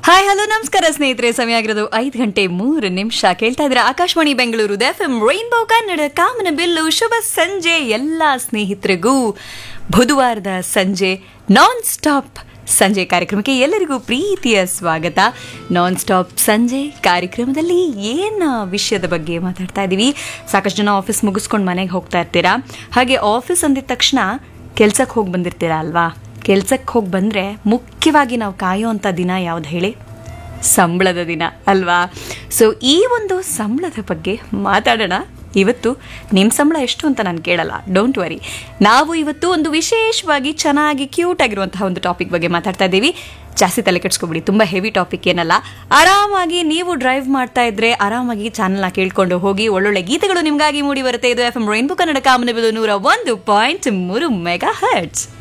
hi hello ನಮಸ್ಕಾರ ಸ್ನೇಹಿತರೆ ಸಮಯ ಆಗಿರೋದು ಐದು ಗಂಟೆ ಮೂರು ನಿಮಿಷ ಕೇಳ್ತಾ ಇದ್ರೆ Akashvani Bengaluru F M rainbow Kannada ಕಾಮನ ಬಿಲ್ಲು ಶುಭ ಸಂಜೆ ಎಲ್ಲ ಸ್ನೇಹಿತರಿಗೂ ಬುಧವಾರದ ಸಂಜೆ ನಾನ್ ಸ್ಟಾಪ್ ಸಂಜೆ ಕಾರ್ಯಕ್ರಮಕ್ಕೆ ಎಲ್ಲರಿಗೂ ಪ್ರೀತಿಯ ಸ್ವಾಗತ ನಾನ್ ಸ್ಟಾಪ್ ಸಂಜೆ ಕಾರ್ಯಕ್ರಮದಲ್ಲಿ ಏನು ವಿಷಯದ ಬಗ್ಗೆ ಮಾತಾಡ್ತಾ ಇದ್ದೀವಿ ಸಾಕಷ್ಟು ಜನ ಆಫೀಸ್ ಮುಗಿಸ್ಕೊಂಡು ಮನೆಗೆ ಹೋಗ್ತಾ ಇರ್ತೀರಾ ಹಾಗೆ ಆಫೀಸ್ ಅಂದಿದ ತಕ್ಷಣ ಕೆಲ್ಸಕ್ಕೆ ಹೋಗಿ ಬಂದಿರ್ತೀರಾ ಅಲ್ವಾ ಕೆಲ್ಸಕ್ಕೆ ಹೋಗಿ ಬಂದರೆ ಮುಖ್ಯವಾಗಿ ನಾವು ಕಾಯೋವಂಥ ದಿನ ಯಾವ್ದು ಹೇಳಿ ಸಂಬಳದ ದಿನ ಅಲ್ವಾ ಸೊ ಈ ಒಂದು ಸಂಬಳದ ಬಗ್ಗೆ ಮಾತಾಡೋಣ ಇವತ್ತು ನಿಮ್ಮ ಸಂಬಳ ಎಷ್ಟು ಅಂತ ನಾನು ಕೇಳಲ್ಲ ಡೋಂಟ್ ವರಿ ನಾವು ಇವತ್ತು ಒಂದು ವಿಶೇಷವಾಗಿ ಚೆನ್ನಾಗಿ ಕ್ಯೂಟ್ ಆಗಿರುವಂತಹ ಒಂದು ಟಾಪಿಕ್ ಬಗ್ಗೆ ಮಾತಾಡ್ತಾ ಇದ್ದೀವಿ ಜಾಸ್ತಿ ತಲೆ ಕೆಡ್ಸ್ಕೊಬಿಡಿ ತುಂಬ ಹೆವಿ ಟಾಪಿಕ್ ಏನಲ್ಲ ಆರಾಮಾಗಿ ನೀವು ಡ್ರೈವ್ ಮಾಡ್ತಾ ಇದ್ರೆ ಆರಾಮಾಗಿ ಚಾನಲ್ನ ಕೇಳ್ಕೊಂಡು ಹೋಗಿ ಒಳ್ಳೊಳ್ಳೆ ಗೀತೆಗಳು ನಿಮಗಾಗಿ ಮೂಡಿ ಬರುತ್ತೆ ಇದು ಎಫ್ ಎಂ ರೈನ್ಬೋ ಕನ್ನಡ ಕಾಮನಬಿಲು ನೂರ ಒಂದು ಪಾಯಿಂಟ್ ಮೂರು ಮೆಗಾ ಹರ್ಟ್ಸ್